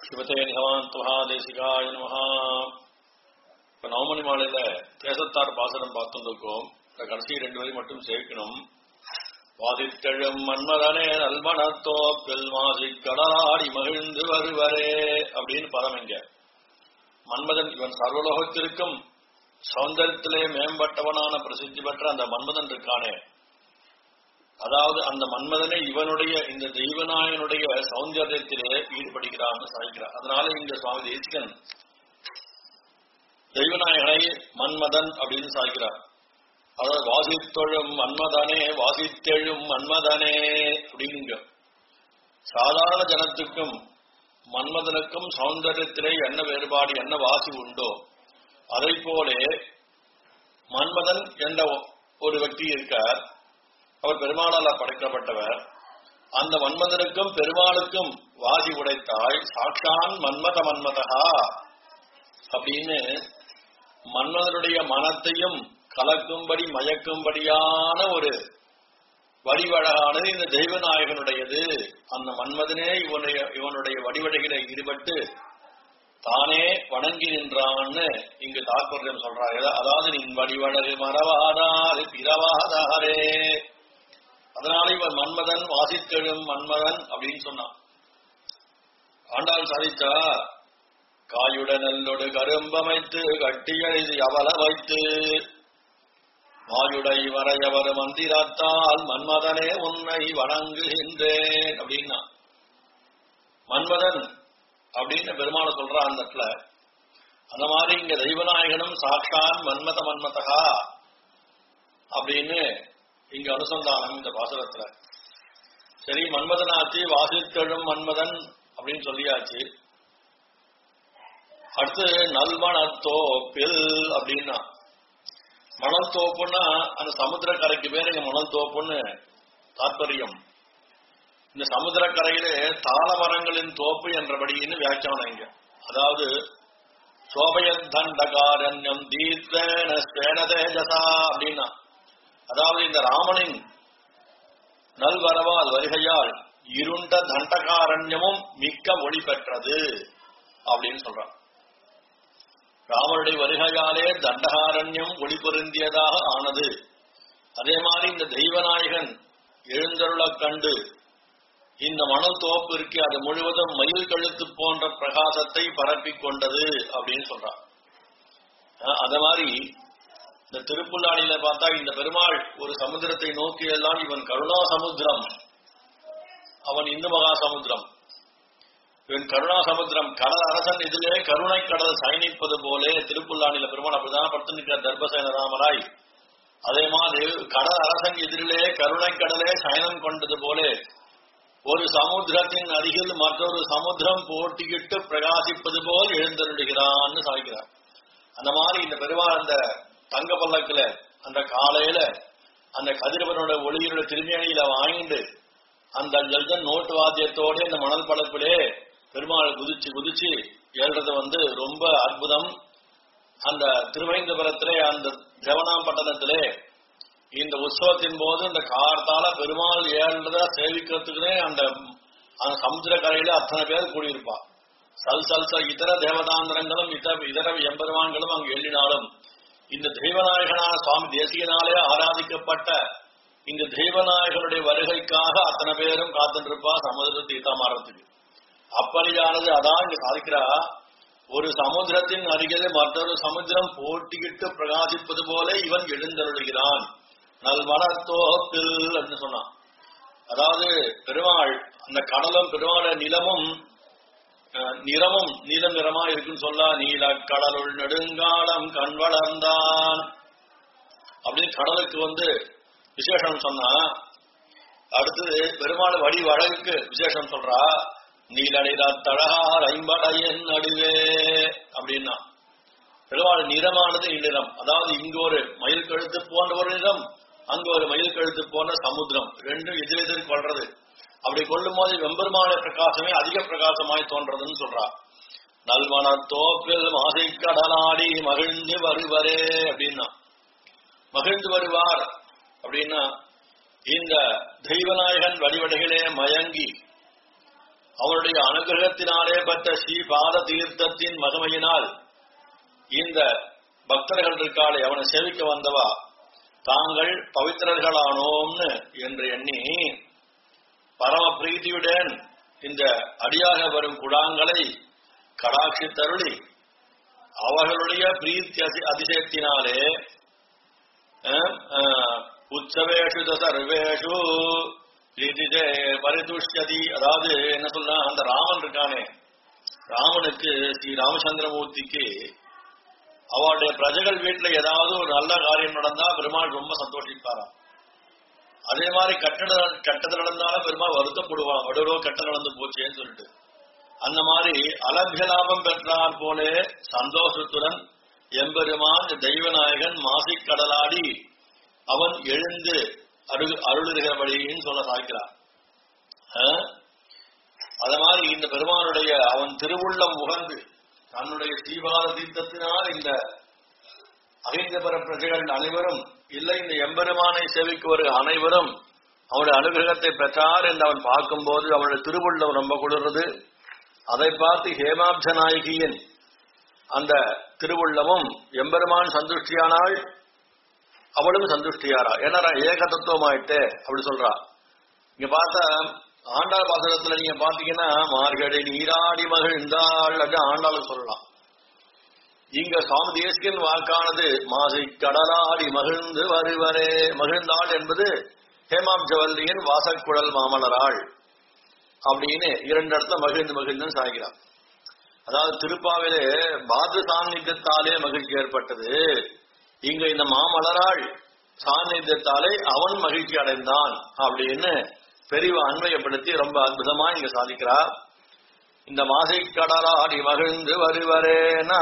சிவதே நிகவாந்துவா தேசிகாய நமஹா இப்ப நவமணி மாலையில தேசத்தார் பாசனம் பார்த்துருக்கோம் இந்த கடைசி ரெண்டு வரி மட்டும் சேர்க்கணும் வாதித்தெழும் மன்மதனே நல்மணத்தோப்பில் மாசி கடலாடி மகிழ்ந்து வருவரே அப்படின்னு பதம் இங்க மன்மதன் இவன் சர்வலோகத்திற்கும் சௌந்தரியத்திலே மேம்பட்டவனான பிரசித்தி பெற்ற அந்த மன்மதன் இருக்கானே அதாவது அந்த மன்மதனே இவனுடைய இந்த தெய்வநாயனுடைய சௌந்தரியத்திலே ஈடுபடுகிறான்னு சாய்க்கிறார் அதனால இங்க சுவாமி தேசிகன் தெய்வநாயகனை மன்மதன் அப்படின்னு சாய்க்கிறார் அதாவது வாசித்தொழும் மன்மதனே வாசித்தெழும் மன்மதனே அப்படிங்க சாதாரண ஜனத்துக்கும் மன்மதனுக்கும் சௌந்தரியத்திலே என்ன வேறுபாடு என்ன வாசி உண்டோ அதை போலே மன்மதன் என்ற ஒரு వ్యక్తి இருக்கார் அவர் பெருமாளால் படைக்கப்பட்டவர் அந்த மன்மதனுக்கும் பெருமாளுக்கும் வாசி உடைத்தாய் சாட்சான் மன்மத மன்மதா அப்படின்னு மன்மதனுடைய மனத்தையும் கலக்கும்படி மயக்கும்படியான ஒரு வடிவழகானது இந்த தெய்வநாயகனுடையது அந்த மன்மதனே இவனுடைய இவனுடைய வடிவழகில ஈடுபட்டு தானே வணங்கி நின்றான்னு இங்கு தாற்பயம் சொல்றாரு அதாவது நின் வடிவழகு மறவாதாறு பிறவாதாரே அதனால இவன் மன்மதன் வாசித்தெழும் மன்மதன் அப்படின்னு சொன்னான் ஆண்டாள் சாதித்தா காயுட நெல்லொடு கரும்பமைத்து கட்டியெழுதி அவல வைத்து மாயுடை வரையவர் மந்திரத்தால் மன்மதனே உன்னை வணங்குகின்றேன் அப்படின்னா மன்மதன் அப்படின்னு பெருமாளை சொல்றான் அந்த இடத்துல அந்த மாதிரி இங்க தெய்வநாயகனும் சாட்சான் மன்மத மன்மதகா அப்படின்னு இங்க அனுசந்தானம் இந்த பாசுரத்துல சரி மன்மதனாச்சு வாசித்தெழும் மன்மதன் அப்படின்னு சொல்லியாச்சு அடுத்து நல்மணத்தோப்பில் அப்படின்னா மணல் தோப்புன்னா அந்த சமுத்திர கரைக்கு பேர் இங்க மணல் தோப்புன்னு தாற்பயம் இந்த சமுத்திர கரையில தாள மரங்களின் தோப்பு என்றபடின்னு வியாக்கியானம் இங்க அதாவது சோபயத்தண்டகாரண்யம் தீர்த்தேன ஸ்வேன தேஜசா அப்படின்னா அதாவது இந்த ராமனின் நல்வரவால் வருகையால் இருண்ட தண்டகாரண்யமும் மிக்க ஒளி பெற்றது அப்படின்னு சொல்றான் ராமனுடைய வருகையாலே தண்டகாரண்யம் ஒளி பொருந்தியதாக ஆனது அதே மாதிரி இந்த தெய்வநாயகன் எழுந்தருளக் கண்டு இந்த மணல் தோப்பு இருக்கு அது முழுவதும் மயில் கழுத்து போன்ற பிரகாசத்தை பரப்பிக் கொண்டது அப்படின்னு சொல்றான் அத மாதிரி இந்த திருப்புல்லாணியில பார்த்தா இந்த பெருமாள் ஒரு சமுத்திரத்தை நோக்கி எல்லாம் இவன் கருணா சமுத்திரம் அவன் இந்து மகா சமுத்திரம் இவன் கருணா சமுத்திரம் கடல் அரசன் இதிலே கருணை கடல் சயனிப்பது போலே திருப்புல்லாணில பெருமாள் அப்படிதான் படுத்து தர்பசேன ராமராய் அதே மாதிரி கடல் அரசன் எதிரிலே கருணை கடலே சயனம் கொண்டது போலே ஒரு சமுத்திரத்தின் அருகில் மற்றொரு சமுத்திரம் போட்டியிட்டு பிரகாசிப்பது போல் எழுந்தருடுகிறான்னு சாய்கிறார் அந்த மாதிரி இந்த பெருமாள் அந்த தங்க பல்லக்குல அந்த காலையில அந்த கதிரவனோட ஒளியோட திருமேனியில வாங்கிட்டு அந்த ஜல்தன் நோட்டு வாத்தியத்தோட இந்த மணல் படப்பிலே பெருமாள் குதிச்சு குதிச்சு ஏழ்றது வந்து ரொம்ப அற்புதம் அந்த திருவைந்தபுரத்திலே அந்த திரவணாம்பட்டணத்திலே இந்த உற்சவத்தின் போது இந்த கார்த்தால பெருமாள் ஏழ்றத சேவிக்கிறதுக்குனே அந்த அந்த சமுத்திர கரையில அத்தனை பேர் கூடியிருப்பா சல் சல் சல் இதர தேவதாந்திரங்களும் இதர இதர எம்பெருமான்களும் அங்கு எள்ளினாலும் இந்த தெய்வநாயகனான சுவாமி தேசிகனாலே ஆராதிக்கப்பட்ட இந்த தெய்வநாயகனுடைய வருகைக்காக அத்தனை பேரும் காத்துருப்பா சமுதிர தீர்த்தமாறத்துக்கு அப்படியானது அதான் இங்க சாதிக்கிறா ஒரு சமுத்திரத்தின் அருகில் மற்றொரு சமுத்திரம் போட்டியிட்டு பிரகாசிப்பது போல இவன் எழுந்தருளுகிறான் நல்மணத்தோப்பில் என்று சொன்னான் அதாவது பெருமாள் அந்த கடலும் பெருமாள நிலமும் நிறமும் நீல நிறமா இருக்குன்னு சொல்லா நீல கடலுள் நெடுங்காலம் கண் வளர்ந்தான் அப்படின்னு கடலுக்கு வந்து விசேஷம் சொன்னா அடுத்தது பெருமாள் வடி வழகுக்கு விசேஷம் சொல்றா நீலடில தழகார் ஐம்படையன் நடுவே அப்படின்னா பெருமாள் நிறமானது இந்நிறம் அதாவது இங்கு ஒரு மயில் கழுத்து போன்ற ஒரு நிறம் அங்கு ஒரு மயில் கழுத்து போன்ற சமுத்திரம் ரெண்டும் எதிரெதிர் கொள்றது அப்படி கொள்ளும் போது வெம்பெருமான பிரகாசமே அதிக பிரகாசமாய் தோன்றதுன்னு சொல்றா நல்வன தோப்பில் மாதை கடலாடி மகிழ்ந்து வருவரே அப்படின்னா மகிழ்ந்து வருவார் அப்படின்னா இந்த தெய்வநாயகன் வழிவடைகளே மயங்கி அவருடைய அனுகிரகத்தினாலே பெற்ற ஸ்ரீபாத தீர்த்தத்தின் மகிமையினால் இந்த பக்தர்கள் இருக்காளே அவனை சேவிக்க வந்தவா தாங்கள் பவித்திரர்களானோம்னு என்று எண்ணி பரம பிரீதியுடன் இந்த அடியாக வரும் குடாங்களை கடாட்சித்தருளி அவர்களுடைய பிரீத்தி அதி- அதிசயத்தினாலே அஹ், அஹ், உற்சவேஷு த சர்வேஷு பிரீதிதே பரிதுஷ்யதி அதாவது என்ன சொல்ல அந்த ராமன் இருக்கானே ராமனுக்கு ஸ்ரீ ராமச்சந்திரமூர்த்திக்கு அவருடைய பிரஜைகள் வீட்டுல ஏதாவது ஒரு நல்ல காரியம் நடந்தா பெருமாள் ரொம்ப சந்தோஷிப்பாராம் அதே மாதிரி கட்டட கெட்டது நடந்தாலும் பெருமாள் வருத்தப்படுவான் வடுவோ கெட்ட நடந்து போச்சேன்னு சொல்லிட்டு அந்த மாதிரி அலபிய லாபம் பெற்றார் போலே சந்தோஷத்துடன் எம்பெருமான் இந்த தெய்வநாயகன் மாசிக் கடலாடி அவன் எழுந்து அரு அருளுகிறபடின்னு சொல்ல சாய்க்கிறான் ஆஹ்? அது மாதிரி இந்த பெருமானுடைய அவன் திருவுள்ளம் உகந்து தன்னுடைய ஸ்ரீபாத தீர்த்தத்தினால் இந்த அகிந்தபர பிரஜைகள் அனைவரும் இல்லை இந்த எம்பெருமானை சேவிக்கு வருகிற அனைவரும் அவனுடைய அனுகிரகத்தை பெற்றார் என்று அவன் பார்க்கும்போது அவனுடைய திருவுள்ளம் ரொம்ப குளிர்றது அதை பார்த்து ஹேமாப்ஜ நாயகியின் அந்த திருவுள்ளமும் எம்பெருமான் சந்துஷ்டியானாள் அவளும் சந்துஷ்டியாரா ஏன்னா ஏக தத்துவமாயிட்டு அப்படி சொல்றா இங்க பார்த்தா ஆண்டாள் பாசனத்துல நீங்க பாத்தீங்கன்னா மார்கழி நீராடி மகிழ்ந்தாள் அப்படின்னு ஆண்டாள் சொல்லலாம் இங்க சுவாமி தேசிகன் வாக்கானது மாசை கடலாடி மகிழ்ந்து வருவரே மகிழ்ந்தாள் என்பது ஹேமாப்ஜவல்லியின் வாசக்குழல் மாமலராள் அப்படின்னு இரண்டு இடத்துல மகிழ்ந்து மகிழ்ந்து சாய்கிறார் அதாவது திருப்பாவிலே பாது சாநித்தியத்தாலே மகிழ்ச்சி ஏற்பட்டது இங்க இந்த மாமலராள் சாநித்தியத்தாலே அவன் மகிழ்ச்சி அடைந்தான் அப்படின்னு பெரிவ அன்வயப்படுத்தி ரொம்ப அற்புதமா இங்க சாதிக்கிறார் இந்த மாசை கடலாடி மகிழ்ந்து வருவரேனா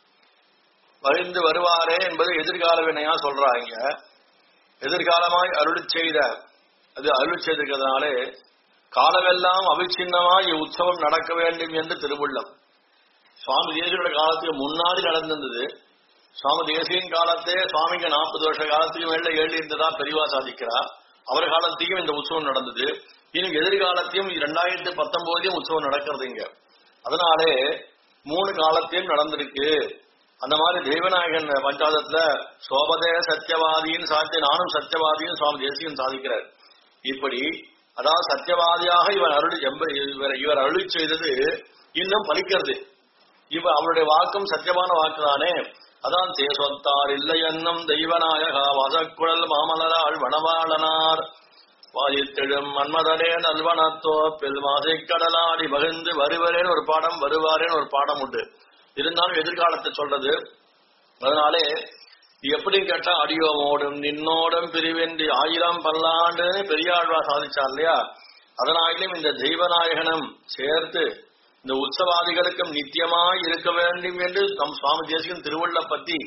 மகிழ்ந்து வருவாரே என்பது எதிர்கால வினையா சொல்றாங்க எதிர்காலமாய் அருள் செய்த அது அருள் செய்திருக்கிறதுனாலே காலமெல்லாம் அவிச்சின்னமாய் உற்சவம் நடக்க வேண்டும் என்று திருவுள்ளம் சுவாமி தேசியோட காலத்துக்கு முன்னாடி நடந்திருந்தது சுவாமி தேசியின் காலத்தே சுவாமிக்கு நாற்பது வருஷ காலத்துக்கு மேல ஏழு இருந்ததா பெரியவா சாதிக்கிறார் அவர் காலத்தையும் இந்த உற்சவம் நடந்தது இன்னும் எதிர்காலத்தையும் இரண்டாயிரத்தி பத்தொன்பதுலயும் உற்சவம் நடக்கிறது இங்க அதனாலே மூணு காலத்தையும் நடந்திருக்கு அந்த மாதிரி தெய்வநாயகன் பஞ்சாதத்துல சோபதே சத்தியவாதின்னு சாத்தி நானும் சத்தியவாதியும் சுவாமி தேசியம் சாதிக்கிறார் இப்படி அதாவது சத்தியவாதியாக இவர் அருள் எம்ப- இவர் இவர் அருள் செய்தது இன்னும் பலிக்கிறது இவ அவருடைய வாக்கும் சத்தியமான வாக்கு தானே அதான் தேசொத்தார் இல்லை என்னும் தெய்வநாயகா வசக்குழல் மாமலராள் வனவாளனார் வாயித்தெழும் மன்மதனே நல்வனத்தோ பெல் மாசைக்கடலாடி மகிழ்ந்து வருவரேன்னு ஒரு பாடம் வருவாரேன்னு ஒரு பாடம் உண்டு இருந்தாலும் எதிர்காலத்தை சொல்றது அதனாலே இது எப்படின்னு கேட்டா அடியோமோடும் நின்னோடும் பிரிவென்றி ஆயிரம் பல்லாண்டு பெரியாழ்வா சாதிச்சா இல்லையா அதனாலும் இந்த தெய்வநாயகனும் சேர்த்து இந்த உற்சவாதிகளுக்கும் நித்தியமாய் இருக்க வேண்டும் என்று நம் சுவாமி தேசிகன் திருவள்ள பத்தி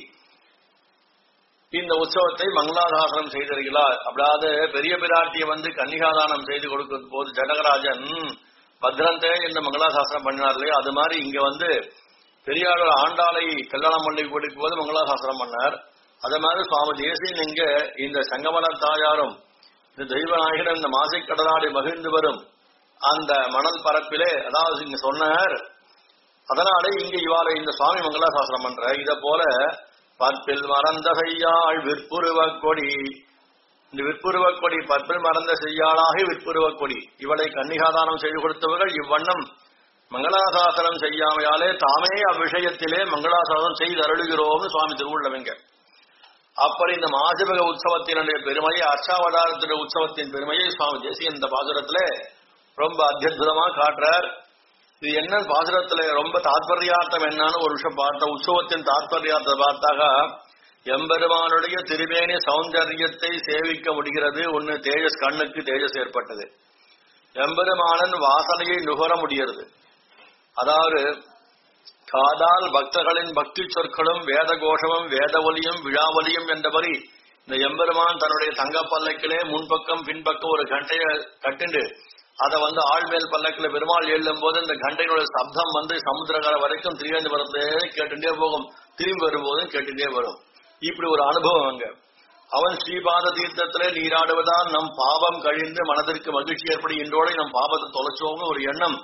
இந்த உற்சவத்தை மங்களாதாசனம் செய்திருக்கிறார் அதாவது பெரிய பிராட்டியை வந்து கன்னிகாதானம் செய்து கொடுக்கும் போது ஜனகராஜன் பத்ரந்தே என்று மங்களாசாசனம் பண்ணினார் இல்லையா அது மாதிரி இங்க வந்து பெரியாளர் ஆண்டாளை கல்யாணம் பண்ணி கொடுக்கும் போது மங்களாசாசனம் பண்ணார் அதே மாதிரி சுவாமி தேசியன் இங்க இந்த சங்கமல தாயாரும் இந்த தெய்வநாயகன் இந்த மாசிக் கடலாடி மகிழ்ந்து வரும் அந்த மணல் பரப்பிலே அதாவது இங்க சொன்னார் அதனாலே இங்க இவாளை இந்த சுவாமி மங்களாசாசனம் பண்ற இத போல பற்பில் மறந்த செய்யாள் விற்புருவ கொடி இந்த விற்புருவ கொடி பற்பில் மறந்த செய்யாளாகி விற்புருவ கொடி இவளை கன்னிகாதானம் செய்து கொடுத்தவர்கள் இவ்வண்ணம் மங்களாசாசனம் செய்யாமையாலே தாமே அவ்விஷயத்திலே மங்களாசாசனம் செய்து அருளுகிறோம்னு சுவாமி திருவுள்ளவங்க அப்படி இந்த மாசிபக உற்சவத்தினுடைய பெருமையை அர்ச்சாவதாரத்துடைய உற்சவத்தின் பெருமையை சுவாமி தேசிய இந்த பாசுரத்திலே ரொம்ப அத்தியுதமா காட்டுறார் இது என்ன பாசுரத்துல ரொம்ப தாத்பரியார்த்தம் என்னன்னு ஒரு விஷயம் பார்த்த உற்சவத்தின் தாத்பரியார்த்தத்தை பார்த்தாக எம்பெருமானுடைய திருமேனி சௌந்தரியத்தை சேவிக்க முடிகிறது ஒன்னு தேஜஸ் கண்ணுக்கு தேஜஸ் ஏற்பட்டது எம்பெருமானன் வாசனையை நுகர முடிகிறது அதாவது காதால் பக்தர்களின் பக்தி சொற்களும் வேத கோஷமும் வேத ஒலியும் விழாவலியும் என்றபடி இந்த எம்பெருமான் தன்னுடைய தங்க பல்லக்கிலே முன்பக்கம் பின்பக்கம் ஒரு கண்டைய கட்டிண்டு அதை வந்து ஆழ்மேல் பல்லக்கில் பெருமாள் எழுதும் போது இந்த கண்டையினுடைய சப்தம் வந்து சமுத்திரகரை வரைக்கும் திருவேந்திபுரத்தே கேட்டுட்டே போகும் திரும்பி வரும்போதும் கேட்டுட்டே வரும் இப்படி ஒரு அனுபவம் அங்க அவன் ஸ்ரீபாத தீர்த்தத்திலே நீராடுவதால் நம் பாவம் கழிந்து மனதிற்கு மகிழ்ச்சி ஏற்படி இன்றோடு நம் பாவத்தை தொலைச்சோம்னு ஒரு எண்ணம்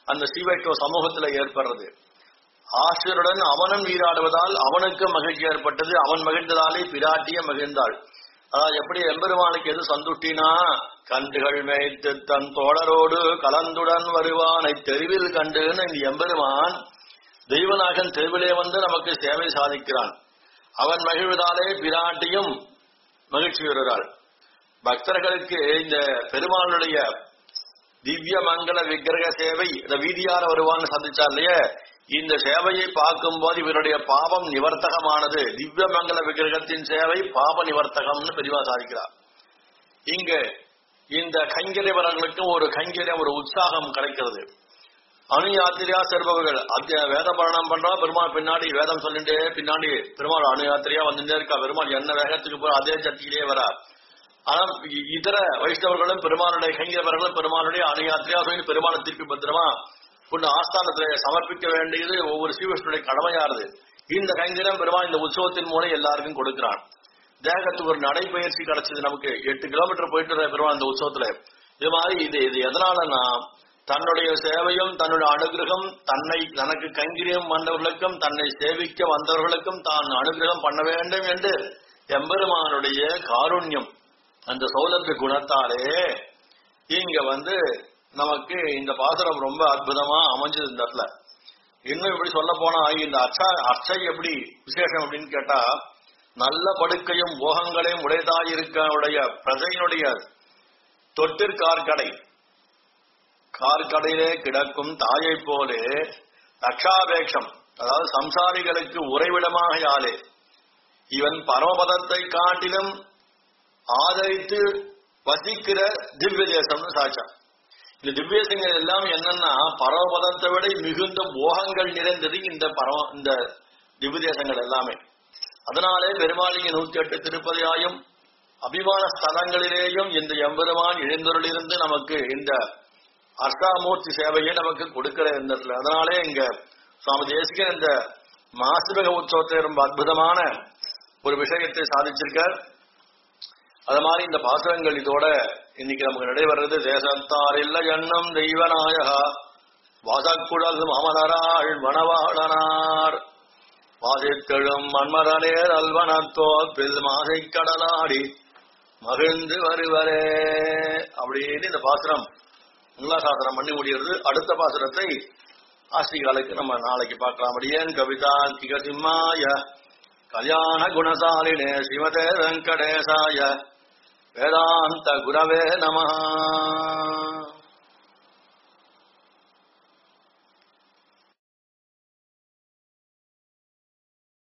அந்த சீவைட்டோ சமூகத்துல ஏற்படுறது ஆசிரியருடன் அவனும் நீராடுவதால் அவனுக்கு மகிழ்ச்சி ஏற்பட்டது அவன் மகிழ்ந்ததாலே பிராட்டிய மகிழ்ந்தாள் அதாவது எப்படி எம்பெருமானுக்கு எது சந்துட்டினா கண்டுகள் மேய்த்து தன் தோழரோடு கலந்துடன் வருவானை தெருவில் கண்டுன்னு இந்த எம்பெருமான் தெய்வநாயகன் தெருவிலே வந்து நமக்கு சேவை சாதிக்கிறான் அவன் மகிழ்வதாலே பிராட்டியும் மகிழ்ச்சி பெறுகிறாள் பக்தர்களுக்கு இந்த பெருமானுடைய திவ்ய மங்கள விக்கிரக சேவை இந்த வீதியார வருவான்னு சந்திச்சா இல்லையே இந்த சேவையை பார்க்கும் போது இவருடைய பாவம் நிவர்த்தகமானது திவ்ய மங்கள விக்கிரகத்தின் சேவை பாப நிவர்த்தகம்னு பெரியவா சாதிக்கிறார் இங்க இந்த கைங்கரியவர்களுக்கு ஒரு கைங்கரிய ஒரு உற்சாகம் கிடைக்கிறது அணு யாத்திரையா செல்பவர்கள் அத்திய வேத பரணம் பண்றா பெருமாள் பின்னாடி வேதம் சொல்லிட்டே பின்னாடி பெருமாள் அணு யாத்திரையா வந்துட்டே இருக்கா பெருமாள் என்ன வேகத்துக்கு போற அதே சக்தியிலே வரா ஆனா இ- இதர வைஷ்ணவர்களும் பெருமாளுடைய கைங்கரவர்களும் பெருமாளுடைய அணு யாத்திரையா சொல்லி பெருமாளை திருப்பி பத்திரமா கொண்டு ஆஸ்தானத்துல சமர்ப்பிக்க வேண்டியது ஒவ்வொரு ஸ்ரீவிஷ்ணுடைய கடமையாருது இந்த கைங்கரம் பெருமாள் இந்த உற்சவத்தின் மூலம் எல்லாருக்கும் கொடுக்கிறான் தேகத்துக்கு ஒரு நடைபயிற்சி கிடைச்சது நமக்கு எட்டு கிலோமீட்டர் போயிட்டு வர பெருமாள் இந்த உற்சவத்துல இது மாதிரி இது இது எதனாலன்னா தன்னுடைய சேவையும் தன்னுடைய அனுகிரகம் தன்னை தனக்கு கைங்கரியம் வந்தவர்களுக்கும் தன்னை சேவிக்க வந்தவர்களுக்கும் தான் அனுகிரகம் பண்ண வேண்டும் என்று எம்பெருமானுடைய காருண்யம் அந்த சௌலபிய குணத்தாலே இங்க வந்து நமக்கு இந்த பாசுரம் ரொம்ப அற்புதமா அமைஞ்சது இந்த இடத்துல இன்னும் இப்படி சொல்ல போனா இந்த அச்சா அர்ச்சை எப்படி விசேஷம் அப்படின்னு கேட்டா நல்ல படுக்கையும் போகங்களையும் உடையதாயிருக்கனுடைய பிரஜையினுடைய தொட்டிற்கார்கடை கார்கடையிலே கிடக்கும் தாயை போலே ரக்ஷாபேட்சம் அதாவது சம்சாரிகளுக்கு உறைவிடமாக யாலே இவன் பரமபதத்தை காட்டிலும் ஆதரித்து வசிக்கிற திவ்ய தேசம்னு சாட்சா இந்த திவ்ய தேசங்கள் எல்லாம் என்னன்னா பரமபதத்தை விட மிகுந்த போகங்கள் நிறைந்தது இந்த பரம இந்த திவ்ய தேசங்கள் எல்லாமே அதனாலே பெருமாளிங்க நூத்தி எட்டு திருப்பதியாயும் அபிமான ஸ்தலங்களிலேயும் இந்த எம்பெருமான் எழுந்தொருளிருந்து நமக்கு இந்த அஷ்டாமூர்த்தி சேவையை நமக்கு கொடுக்கிற இந்த இடத்துல. அதனாலே இங்க சுவாமி தேசிகன் இந்த மாசிபக உற்சவத்தை ரொம்ப அற்புதமான ஒரு விஷயத்தை சாதிச்சிருக்கார் அது மாதிரி இந்த பாசுரங்கள் இதோட இன்னைக்கு நமக்கு நடைபெறது தேசத்தார் இல்ல எண்ணம் தெய்வநாயகா வாசக்குழல் மாமலராள் மணவாளனார் வாசித்தெழும் மன்மதனேர் அல்வனத்தோப்பில் மாசை கடலாடி மகிழ்ந்து வருவரே அப்படின்னு இந்த பாசுரம் உல்லாசாசனம் பண்ணி முடிகிறது அடுத்த பாசுரத்தை ஆசிகாலுக்கு நம்ம நாளைக்கு பார்க்கலாம் அடியேன் கவிதா கிகசிம்மாய கல்யாண குணசாலினே ஸ்ரீமதே வெங்கடேசாய வேதாந்த குரவே நமஹ